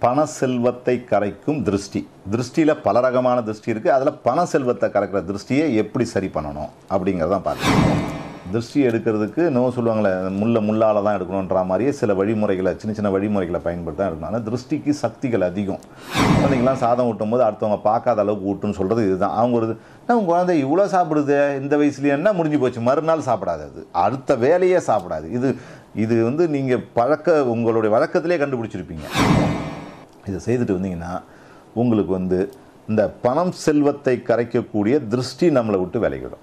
பண செல்வத்தை கரைக்கும் திருஷ்டி திருஷ்டியில் பல ரகமான திருஷ்டி இருக்குது அதில் பண செல்வத்தை கரைக்கிற திருஷ்டியை எப்படி சரி பண்ணணும் அப்படிங்கிறதான் பார்க்கணும் திருஷ்டி எடுக்கிறதுக்கு நோ சொல்லுவாங்களே முள்ள முள்ளால் தான் எடுக்கணுன்ற மாதிரியே சில வழிமுறைகளை சின்ன சின்ன வழிமுறைகளை பயன்படுத்தி தான் எடுக்கணும் ஆனால் திருஷ்டிக்கு சக்திகள் அதிகம் குழந்தைங்களாம் சாதம் ஊட்டும் போது அடுத்தவங்க பார்க்காத அளவுக்கு ஊட்டுன்னு சொல்கிறது இதுதான் அவங்க ஒரு நான் உங்கள் குழந்தை இவ்வளோ சாப்பிடுது இந்த வயசுலேயே என்ன முடிஞ்சு போச்சு மறுநாள் சாப்பிடாது அது அடுத்த வேலையே சாப்பிடாது இது இது வந்து நீங்கள் பழக்க உங்களுடைய வழக்கத்திலே கண்டுபிடிச்சிருப்பீங்க இதை செய்துட்டு வந்தீங்கன்னா உங்களுக்கு வந்து இந்த பணம் செல்வத்தை கரைக்கக்கூடிய திருஷ்டி நம்மளை விட்டு விலகிடும்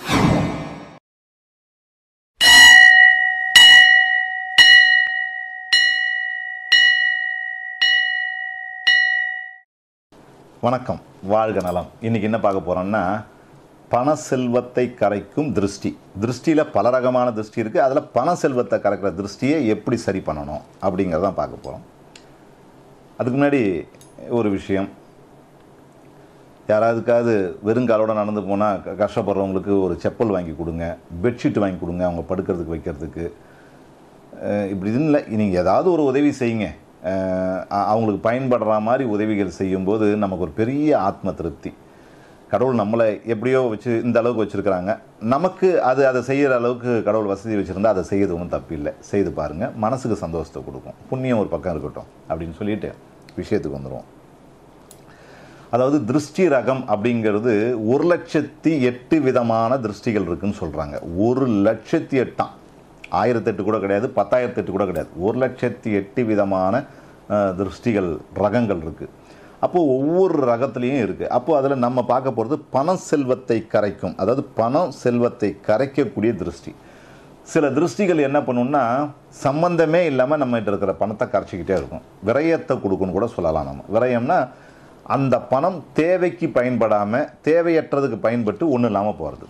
வணக்கம் வாழ்க நலம் இன்னைக்கு என்ன பார்க்க போறோம்னா பண செல்வத்தை கரைக்கும் திருஷ்டி திருஷ்டியில் பல ரகமான திருஷ்டி இருக்குது அதில் பண செல்வத்தை கரைக்கிற திருஷ்டியை எப்படி சரி பண்ணணும் அப்படிங்கிறதான் பார்க்க போகிறோம் அதுக்கு முன்னாடி ஒரு விஷயம் யாராவதுக்காவது வெறுங்காலோட நடந்து போனால் கஷ்டப்படுறவங்களுக்கு ஒரு செப்பல் வாங்கி கொடுங்க பெட்ஷீட் வாங்கி கொடுங்க அவங்க படுக்கிறதுக்கு வைக்கிறதுக்கு அஹ் இப்படி இல்லை நீங்கள் ஏதாவது ஒரு உதவி செய்யுங்க அஹ் அ- அவங்களுக்கு பயன்படுற மாதிரி உதவிகள் செய்யும்போது நமக்கு ஒரு பெரிய ஆத்ம திருப்தி கடவுள் நம்மளை எப்படியோ வச்சு இந்த அளவுக்கு வச்சுருக்கிறாங்க நமக்கு அது அதை செய்கிற அளவுக்கு கடவுள் வசதி வச்சுருந்தா அதை செய்யறது ஒன்றும் தப்பு இல்லை செய்து பாருங்கள் மனசுக்கு சந்தோஷத்தை கொடுக்கும் புண்ணியம் ஒரு பக்கம் இருக்கட்டும் அப்படின்னு சொல்லிட்டு விஷயத்துக்கு வந்துடுவோம் அதாவது திருஷ்டி ரகம் அப்படிங்கிறது ஒரு லட்சத்தி எட்டு விதமான திருஷ்டிகள் இருக்குன்னு சொல்கிறாங்க ஒரு லட்சத்தி எட்டாம் ஆயிரத்தெட்டு கூட கிடையாது பத்தாயிரத்தெட்டு கூட கிடையாது ஒரு லட்சத்தி எட்டு விதமான அஹ், திருஷ்டிகள் ரகங்கள் இருக்குது அப்போது ஒவ்வொரு ரகத்துலேயும் இருக்குது அப்போது அதில் நம்ம பார்க்க போகிறது பண செல்வத்தை கரைக்கும் அதாவது பணம் செல்வத்தை கரைக்கக்கூடிய திருஷ்டி சில திருஷ்டிகள் என்ன பண்ணுன்னா சம்பந்தமே இல்லாமல் நம்மகிட்ட இருக்கிற பணத்தை கரைச்சிக்கிட்டே இருக்கும் விரயத்தை கொடுக்குன்னு கூட சொல்லலாம் நம்ம விரயம்னா அந்த பணம் தேவைக்கு பயன்படாமல் தேவையற்றதுக்கு பயன்பட்டு ஒன்றும் இல்லாமல் போகிறது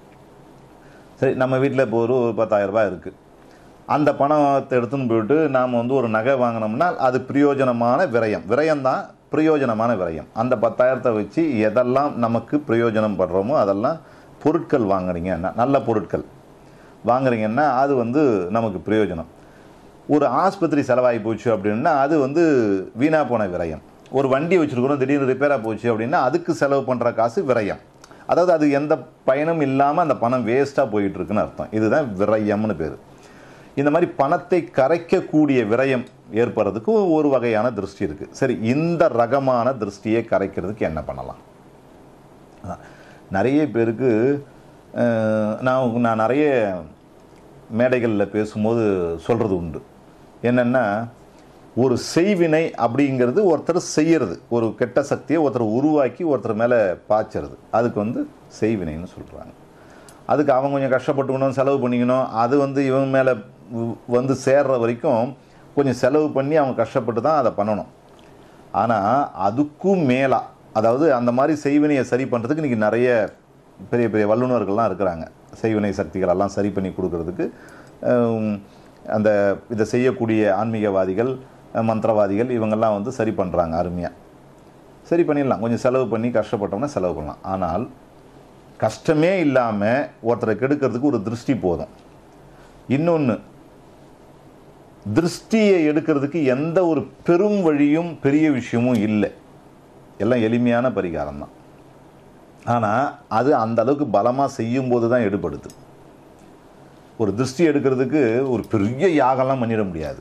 சரி நம்ம வீட்டில் இப்போ ஒரு பத்தாயிரம் ரூபாய் இருக்குது அந்த பணத்தை எடுத்துன்னு போயிட்டு நாம் வந்து ஒரு நகை வாங்கினோம்னா அது பிரயோஜனமான விரயம் விரயம் தான் பிரயோஜனமான விரயம் அந்த பத்தாயிரத்தை வச்சு எதெல்லாம் நமக்கு பிரயோஜனம் படுறோமோ அதெல்லாம் பொருட்கள் வாங்குறீங்கன்னா நல்ல பொருட்கள் வாங்குறீங்கன்னா அது வந்து நமக்கு பிரயோஜனம் ஒரு ஆஸ்பத்திரி செலவாகி போச்சு அப்படின்னா அது வந்து வீணாக போன விரயம் ஒரு வண்டி வச்சுருக்கிறோம் திடீர்னு ரிப்பேராக போச்சு அப்படின்னா அதுக்கு செலவு பண்ணுற காசு விரயம் அதாவது அது எந்த பயனும் இல்லாமல் அந்த பணம் வேஸ்ட்டாக போயிட்டு இருக்குன்னு அர்த்தம் இதுதான் விரயம்னு பேர் இந்த மாதிரி பணத்தை கரைக்கக்கூடிய விரயம் ஏற்படுறதுக்கு ஒரு வகையான திருஷ்டி இருக்குது சரி இந்த ரகமான திருஷ்டியை கரைக்கிறதுக்கு என்ன பண்ணலாம் அதான். நிறைய பேருக்கு அஹ், நான் நான் நிறைய மேடைகளில் பேசும்போது சொல்கிறது உண்டு என்னென்னா ஒரு செய்வினை அப்படிங்கிறது ஒருத்தர் செய்யறது ஒரு கெட்ட சக்தியை ஒருத்தர் உருவாக்கி ஒருத்தர் மேலே பாய்ச்சறது அதுக்கு வந்து செய்வினைன்னு சொல்கிறாங்க அதுக்கு அவங்க கொஞ்சம் கஷ்டப்பட்டுக்கணும் செலவு பண்ணிக்கணும் அது வந்து இவங்க மேலே வந்து சேர்ற வரைக்கும் கொஞ்சம் செலவு பண்ணி அவங்க கஷ்டப்பட்டு தான் அதை பண்ணணும் ஆனால் அதுக்கும் மேலா அதாவது அந்த மாதிரி செய்வினையை சரி பண்ணுறதுக்கு இன்றைக்கி நிறைய பெரிய பெரிய வல்லுநர்கள்லாம் இருக்கிறாங்க செய்வினை சக்திகள் எல்லாம் சரி பண்ணி கொடுக்கறதுக்கு ஹம், அந்த இதை செய்யக்கூடிய ஆன்மீகவாதிகள் அஹ், மந்திரவாதிகள் இவங்கெல்லாம் வந்து சரி பண்ணுறாங்க அருமையாக சரி பண்ணிடலாம் கொஞ்சம் செலவு பண்ணி கஷ்டப்பட்டோம்னா செலவு பண்ணலாம் ஆனால் கஷ்டமே இல்லாமல் ஒருத்தரை கெடுக்கிறதுக்கு ஒரு திருஷ்டி போதும் இன்னொன்று திருஷ்டியை எடுக்கிறதுக்கு எந்த ஒரு பெரும் வழியும் பெரிய விஷயமும் இல்லை எல்லாம் எளிமையான பரிகாரம் தான் ஆனால் அது அந்த அளவுக்கு பலமாக செய்யும்போது தான் எடுபடுது ஒரு திருஷ்டி எடுக்கிறதுக்கு ஒரு பெரிய யாகம்லாம் பண்ணிட முடியாது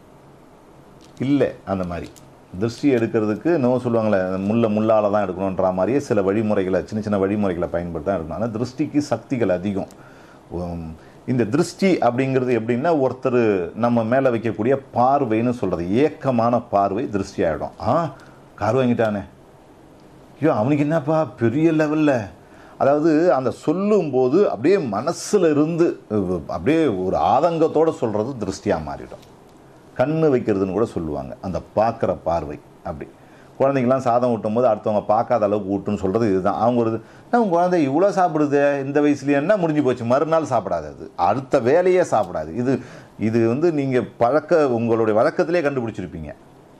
இல்லை அந்த மாதிரி திருஷ்டி எடுக்கிறதுக்கு நோ சொல்லுவாங்களே முள்ள முள்ளால் தான் எடுக்கணுன்ற மாதிரியே சில வழிமுறைகளை சின்ன சின்ன வழிமுறைகளை பயன்படுத்தி தான் எடுக்கணும் ஆனால் திருஷ்டிக்கு சக்திகள் அதிகம் உம், இந்த திருஷ்டி அப்படிங்கிறது எப்படின்னா ஒருத்தர் நம்ம மேலே வைக்கக்கூடிய பார்வைன்னு சொல்கிறது ஏக்கமான பார்வை திருஷ்டி ஆகிடும் ஆ கார் வாங்கிட்டானே ஐயோ அவனுக்கு என்னப்பா பெரிய லெவலில் அதாவது அந்த சொல்லும்போது அப்படியே மனசில் இருந்து அஹ், அப்படியே ஒரு ஆதங்கத்தோடு சொல்கிறது திருஷ்டியாக மாறிடும் கண்ணு வைக்கிறதுன்னு கூட சொல்லுவாங்க அந்த பார்க்குற பார்வை அப்படி குழந்தைங்களாம் சாதம் ஊட்டும் போது அடுத்தவங்க பார்க்காத அளவுக்கு ஊட்டுன்னு சொல்கிறது இதுதான் அவங்க ஒரு நான் உங்கள் குழந்தை இவ்வளோ சாப்பிடுது இந்த வயசுலேயே என்ன முடிஞ்சு போச்சு மறுநாள் சாப்பிடாது அது அடுத்த வேலையே சாப்பிடாது இது இது வந்து நீங்கள் பழக்க உங்களுடைய வழக்கத்திலே கண்டுபிடிச்சிருப்பீங்க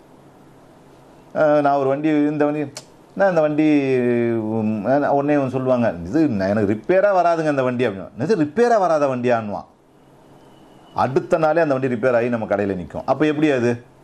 அஹ் நான் ஒரு வண்டி இந்த வண்டி நான் இந்த வண்டி உம், அஹ் உடனே அவன் சொல்லுவாங்க இது நான் எனக்கு ரிப்பேராக வராதுங்க அந்த வண்டி அப்படின்னு இது ரிப்பேராக வராத வண்டியான்வான் அடுத்த நாளே அந்த வண்டி ரிப்பேர் ஆகி நம்ம கடையில் நிற்கும் அப்போ எப்படி அது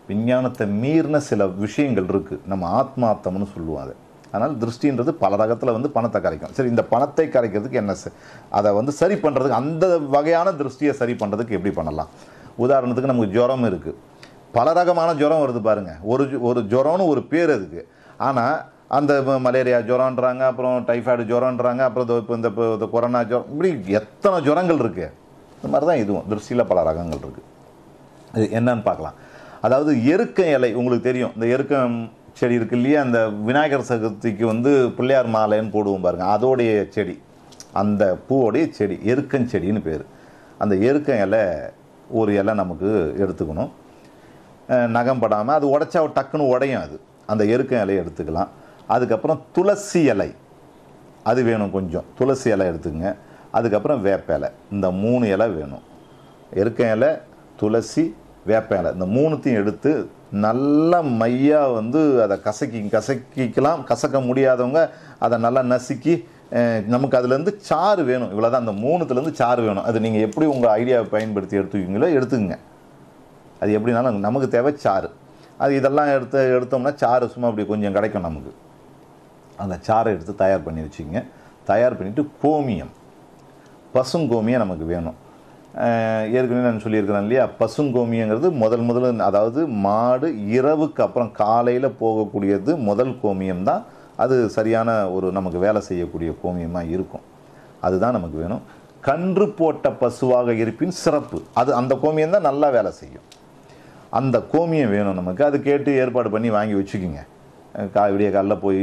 விஞ்ஞானத்தை மீறின சில விஷயங்கள் இருக்குது நம்ம ஆத்மார்த்தம்னு சொல்லுவோம் அதை அதனால் திருஷ்டின்றது பல ரகத்தில் வந்து பணத்தை கரைக்கும் சரி இந்த பணத்தை கரைக்கிறதுக்கு என்ன செ- அதை வந்து சரி பண்ணுறதுக்கு அந்த வகையான திருஷ்டியை சரி பண்ணுறதுக்கு எப்படி பண்ணலாம் உதாரணத்துக்கு நமக்கு ஜுரம் இருக்குது பல ரகமான ஜுரம் வருது பாருங்க ஒரு ஜு- ஒரு ஜுரம்னு ஒரு பேர் அதுக்கு ஆனால் அந்த ம- மலேரியா ஜுரம்ன்றாங்க அப்புறம் டைஃபாய்டு ஜுரம்ன்றாங்க அப்புறம் இதோ இப்போ இந்த இப்போ இந்த கொரோனா ஜுரம் இப்படி எத்தனை ஜுரங்கள் இருக்குது இந்த மாதிரி தான் இதுவும் திருஷ்டியில் பல ரகங்கள் இருக்குது அது என்னன்னு பார்க்கலாம் அதாவது எருக்க இலை உங்களுக்கு தெரியும் இந்த எருக்கம் செடி இருக்கு இல்லையா அந்த விநாயகர் சதுர்த்திக்கு வந்து பிள்ளையார் மாலைன்னு போடுவோம் பாருங்க அதோடைய செடி அந்த பூவோடைய செடி எருக்கஞ்செடின்னு பேர் அந்த எருக்க இலை ஒரு இலை நமக்கு எடுத்துக்கணும் அஹ் நகம் படாமல் அது உடைச்சா டக்குன்னு உடையும் அது அந்த எருக்க இலையை எடுத்துக்கலாம் அதுக்கப்புறம் துளசி இலை அது வேணும் கொஞ்சம் துளசி இலை எடுத்துக்கங்க அதுக்கப்புறம் வேப்ப இலை இந்த மூணு இலை வேணும் எருக்க இலை துளசி வேப்ப இலை இந்த மூணுத்தையும் எடுத்து நல்லா மையாக வந்து அதை கசக்கி கசக்கிக்கலாம் கசக்க முடியாதவங்க அதை நல்லா நசுக்கி அஹ், நமக்கு அதுலேருந்து சாறு வேணும் இவ்வளோதான் அந்த மூணுத்துலேருந்து சாறு வேணும் அது நீங்கள் எப்படி உங்கள் ஐடியாவை பயன்படுத்தி எடுத்துக்கிங்களோ எடுத்துக்கங்க அது எப்படினாலும் நமக்கு தேவை சாறு அது இதெல்லாம் எடுத்து எடுத்தோம்னா சாறு சும்மா அப்படி கொஞ்சம் கிடைக்கும் நமக்கு அந்த சாறை எடுத்து தயார் பண்ணி வச்சுக்கங்க தயார் பண்ணிவிட்டு கோமியம் பசுங்கோமியம் நமக்கு வேணும் அஹ் ஏற்கனவே நான் சொல்லியிருக்கிறேன் இல்லையா பசுங்கோமியங்கிறது முதல் முதல்ல அதாவது மாடு இரவுக்கு அப்புறம் காலையில் போகக்கூடியது முதல் கோமியம் தான் அது சரியான ஒரு நமக்கு வேலை செய்யக்கூடிய கோமியமாக இருக்கும் அதுதான் நமக்கு வேணும் கன்று போட்ட பசுவாக இருப்பின் சிறப்பு அது அந்த கோமியம் தான் நல்லா வேலை செய்யும் அந்த கோமியம் வேணும் நமக்கு அது கேட்டு ஏற்பாடு பண்ணி வாங்கி வச்சுக்கிங்க அஹ் கா விடிய காலைல போய்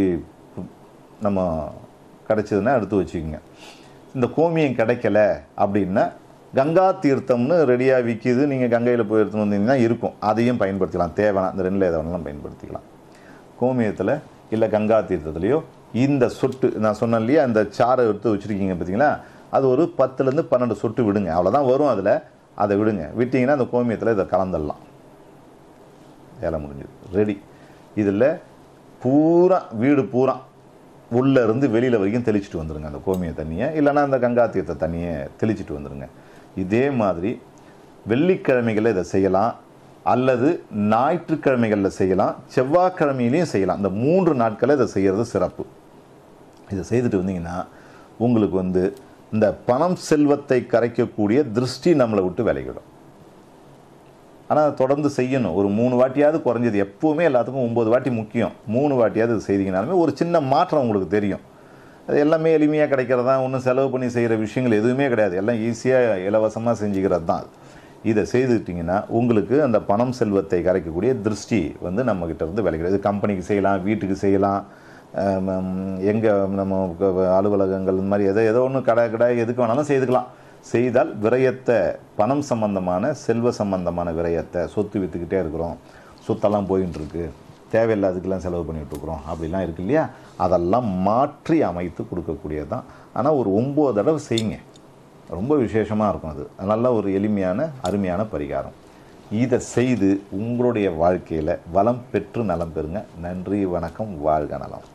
நம்ம கிடச்சதுன்னா எடுத்து வச்சுக்கோங்க இந்த கோமியம் கிடைக்கல அப்படின்னா கங்கா தீர்த்தம்னு ரெடியாக விற்கிது நீங்கள் கங்கையில் போய் எடுத்துன்னு வந்தீங்கன்னா இருக்கும் அதையும் பயன்படுத்திக்கலாம் தேவையான இந்த ரெண்டில் எதை வேணாலும் பயன்படுத்திக்கலாம் கோமியத்தில் இல்லை கங்கா தீர்த்தத்துலேயோ இந்த சொட்டு நான் சொன்னேன் இல்லையா அந்த சாறை எடுத்து வச்சுருக்கீங்க பார்த்தீங்களா அது ஒரு பத்துலேருந்து பன்னெண்டு சொட்டு விடுங்க அவ்வளோதான் வரும் அதில் அதை விடுங்க விட்டிங்கன்னா அந்த கோமியத்தில் இதை கலந்துடலாம் வேலை முடிஞ்சது ரெடி இதில் பூரா வீடு பூரா உள்ளே இருந்து வெளியில் வரைக்கும் தெளிச்சிட்டு வந்துடுங்க அந்த கோமிய தண்ணியை இல்லைன்னா அந்த கங்கா தீர்த்த தண்ணியை தெளிச்சிட்டு வந்துடுங்க இதே மாதிரி வெள்ளிக்கிழமைகளில் இதை செய்யலாம் அல்லது ஞாயிற்றுக்கிழமைகளில் செய்யலாம் செவ்வாய்க்கிழமையிலையும் செய்யலாம் இந்த மூன்று நாட்களில் இதை செய்கிறது சிறப்பு இதை செய்துட்டு வந்தீங்கன்னா உங்களுக்கு வந்து இந்த பணம் செல்வத்தை கரைக்கக்கூடிய திருஷ்டி நம்மளை விட்டு விலகிடும் ஆனால் தொடர்ந்து செய்யணும் ஒரு மூணு வாட்டியாவது குறைஞ்சது எப்போவுமே எல்லாத்துக்கும் ஒம்பது வாட்டி முக்கியம் மூணு வாட்டியாவது இது செய்தீங்கனாலுமே ஒரு சின்ன மாற்றம் உங்களுக்கு தெரியும் அது எல்லாமே எளிமையாக கிடைக்கிறது தான் ஒன்றும் செலவு பண்ணி செய்கிற விஷயங்கள் எதுவுமே கிடையாது எல்லாம் ஈஸியாக இலவசமாக செஞ்சுக்கிறது தான் இதை செய்துக்கிட்டிங்கன்னா உங்களுக்கு அந்த பணம் செல்வத்தை கரைக்கக்கூடிய திருஷ்டி வந்து நம்மக்கிட்ட இருந்து விளைகிறது இது கம்பெனிக்கு செய்யலாம் வீட்டுக்கு செய்யலாம் எங்கே நம்ம க- அலுவலகங்கள் இந்த மாதிரி எதோ ஏதோ ஒன்று கடை கடை எதுக்கு வேணாலும் செய்துக்கலாம் செய்தால் விரயத்தை பணம் சம்பந்தமான செல்வ சம்பந்தமான விரயத்தை சொத்து விற்றுக்கிட்டே இருக்கிறோம் சொத்தெல்லாம் போயின்னு இருக்கு தேவையில்லாததுக்கெல்லாம் செலவு பண்ணிட்டு இருக்கிறோம் அப்படிலாம் இருக்கு இல்லையா அதெல்லாம் மாற்றி அமைத்து கொடுக்கக்கூடியது தான் ஆனால் ஒரு ஒம்பது தடவை செய்யுங்க ரொம்ப விசேஷமாக இருக்கும் அது நல்ல ஒரு எளிமையான அருமையான பரிகாரம் இதை செய்து உங்களுடைய வாழ்க்கையில் வளம் பெற்று நலம் பெறுங்க நன்றி வணக்கம் வாழ்க நலம்